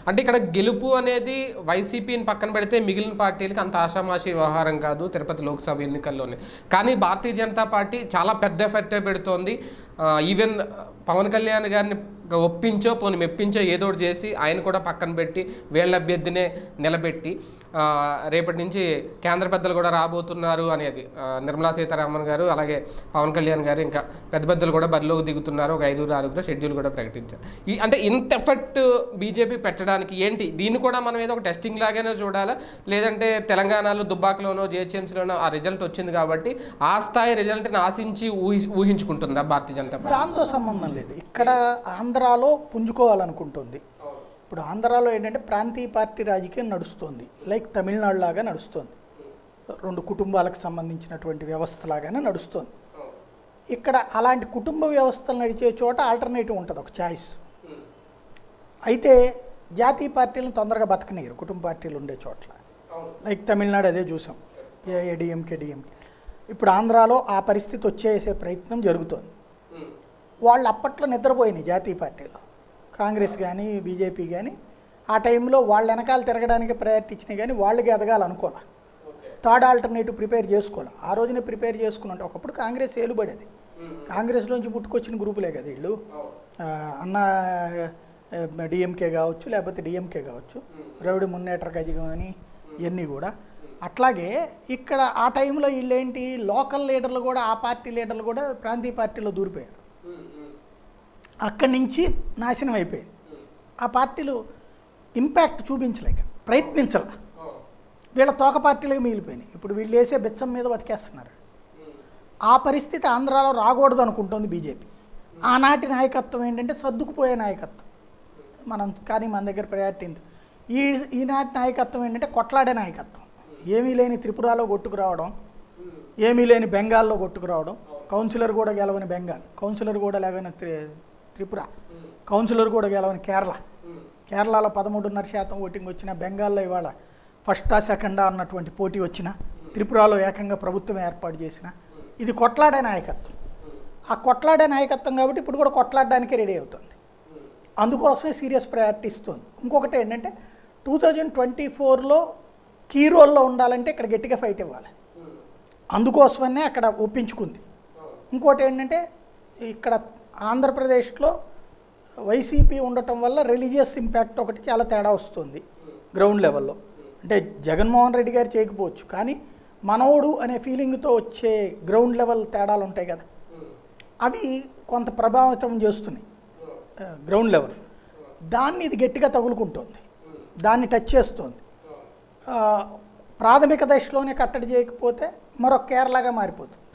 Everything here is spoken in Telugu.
అంటే ఇక్కడ గెలుపు అనేది వైసీపీని పక్కన పెడితే మిగిలిన పార్టీలకి అంత ఆషామాషి వ్యవహారం కాదు తిరుపతి లోక్సభ ఎన్నికల్లోనే కానీ భారతీయ జనతా పార్టీ చాలా పెద్ద ఎఫెక్టే పెడుతోంది ఆ, ఈవెన్ పవన్ కళ్యాణ్ గారిని ఒప్పించో పోనీ మెప్పించో ఏదో ఒకటి చేసి ఆయన కూడా పక్కన పెట్టి వీళ్ళ అభ్యర్థినే నిలబెట్టి ఆ, రేపటి నుంచి కేంద్ర పెద్దలు కూడా రాబోతున్నారు అనేది ఆ, నిర్మలా సీతారామన్ గారు అలాగే పవన్ కళ్యాణ్ గారు ఇంకా పెద్ద పెద్దలు కూడా బరిలోకి దిగుతున్నారు ఒక ఐదుగురు ఆరుగురు షెడ్యూల్ కూడా ప్రకటించారు ఈ అంటే ఇంత ఎఫెక్ట్ బీజేపీ పెట్టడానికి ఏంటి దీన్ని కూడా మనం ఏదో ఒక టెస్టింగ్ లాగానే చూడాలా లేదంటే తెలంగాణలో దుబ్బాకలోనో జిహెచ్ఎంసీలోనో ఆ రిజల్ట్ వచ్చింది కాబట్టి ఆ స్థాయి రిజల్ట్ని ఆశించి ఊహి ఊహించుకుంటుందా భారతీయ జనతా పార్టీ దాంతో సంబంధం లేదు ఇక్కడ ఆంధ్రాలో పుంజుకోవాలనుకుంటుంది ఇప్పుడు ఆంధ్రాలో ఏంటంటే ప్రాంతీయ పార్టీ రాజకీయం నడుస్తుంది లైక్ తమిళనాడు లాగా నడుస్తుంది రెండు కుటుంబాలకు సంబంధించినటువంటి వ్యవస్థ లాగానే నడుస్తుంది ఇక్కడ అలాంటి కుటుంబ వ్యవస్థలు నడిచే చోట ఆల్టర్నేటివ్ ఉంటుంది ఒక ఛాయిస్ అయితే జాతీయ పార్టీలను తొందరగా బతకనీయరు కుటుంబ పార్టీలు ఉండే చోట్ల లైక్ తమిళనాడు అదే చూసాం ఏఐడిఎంకే డిఎంకే ఇప్పుడు ఆంధ్రాలో ఆ పరిస్థితి వచ్చేసే ప్రయత్నం జరుగుతోంది వాళ్ళు అప్పట్లో నిద్రపోయినాయి జాతీయ పార్టీలు కాంగ్రెస్ కానీ బీజేపీ కానీ ఆ టైంలో వాళ్ళ వెనకాల తిరగడానికి ప్రయారిటీ ఇచ్చినాయి కానీ వాళ్ళకి ఎదగాలనుకోలే థర్డ్ ఆల్టర్నేటివ్ ప్రిపేర్ చేసుకోవాలి ఆ రోజునే ప్రిపేర్ చేసుకుని అంటే ఒకప్పుడు కాంగ్రెస్ ఏలుబడేది కాంగ్రెస్లోంచి పుట్టుకొచ్చిన గ్రూపులే కదా వీళ్ళు ఆ, అన్న డిఎంకే కావచ్చు లేకపోతే డిఎంకే కావచ్చు ద్రవిడ మున్నేట్ర కజగం అని ఇవన్నీ కూడా అట్లాగే ఇక్కడ ఆ టైంలో వీళ్ళేంటి లోకల్ లీడర్లు కూడా ఆ పార్టీ లీడర్లు కూడా ప్రాంతీయ పార్టీలో దూరిపోయారు అక్కడి నుంచి నాశనం అయిపోయింది ఆ పార్టీలు ఇంపాక్ట్ చూపించలేక ప్రయత్నించాల వీళ్ళ తోక పార్టీలుగా మిగిలిపోయినాయి ఇప్పుడు వీళ్ళు వేసే బిచ్చం మీద బతికేస్తున్నారు ఆ పరిస్థితి ఆంధ్రాలో రాకూడదు అనుకుంటోంది బీజేపీ ఆనాటి నాయకత్వం ఏంటంటే సర్దుకుపోయే నాయకత్వం మనం కానీ మన దగ్గర ప్రయారిటీ ఉంది. ఈ ఈనాటి నాయకత్వం ఏంటంటే కొట్లాడే నాయకత్వం ఏమీ లేని త్రిపురలో కొట్టుకురావడం ఏమీ లేని బెంగాల్లో కొట్టుకురావడం కౌన్సిలర్ కూడా గెలవని బెంగాల్ కౌన్సిలర్ కూడా లేవని త్రి త్రిపుర కౌన్సిలర్ కూడా గెలవని కేరళ కేరళలో పదమూడున్నర శాతం ఓటింగ్ వచ్చిన బెంగాల్లో ఇవాళ ఫస్టా సెకండా అన్నటువంటి పోటీ వచ్చిన త్రిపురలో ఏకంగా ప్రభుత్వం ఏర్పాటు చేసిన ఇది కొట్లాడే నాయకత్వం ఆ కొట్లాడే నాయకత్వం కాబట్టి ఇప్పుడు కూడా కొట్లాడడానికే రెడీ అవుతుంది అందుకోసమే సీరియస్ ప్రయారిటీ ఇస్తుంది ఇంకొకటి ఏంటంటే టూ థౌజండ్ ట్వంటీ ఫోర్లో కీ రోల్లో ఉండాలంటే ఇక్కడ గట్టిగా ఫైట్ ఇవ్వాలి అందుకోసమనే అక్కడ ఒప్పించుకుంది ఇంకోటి ఏంటంటే ఇక్కడ ఆంధ్రప్రదేశ్లో వైసీపీ ఉండటం వల్ల రిలీజియస్ ఇంపాక్ట్ ఒకటి చాలా తేడా వస్తుంది గ్రౌండ్ లెవెల్లో అంటే జగన్మోహన్ రెడ్డి గారు చేయకపోవచ్చు కానీ మనోడు అనే ఫీలింగ్తో వచ్చే గ్రౌండ్ లెవెల్ తేడాలు ఉంటాయి కదా అవి కొంత ప్రభావితం చేస్తున్నాయి గ్రౌండ్ లెవెల్ దాన్ని ఇది గట్టిగా తగులుకుంటుంది దాన్ని టచ్ చేస్తుంది ఆ, ప్రాథమిక దశలోనే కట్టడి చేయకపోతే మరొక కేరళగా మారిపోతుంది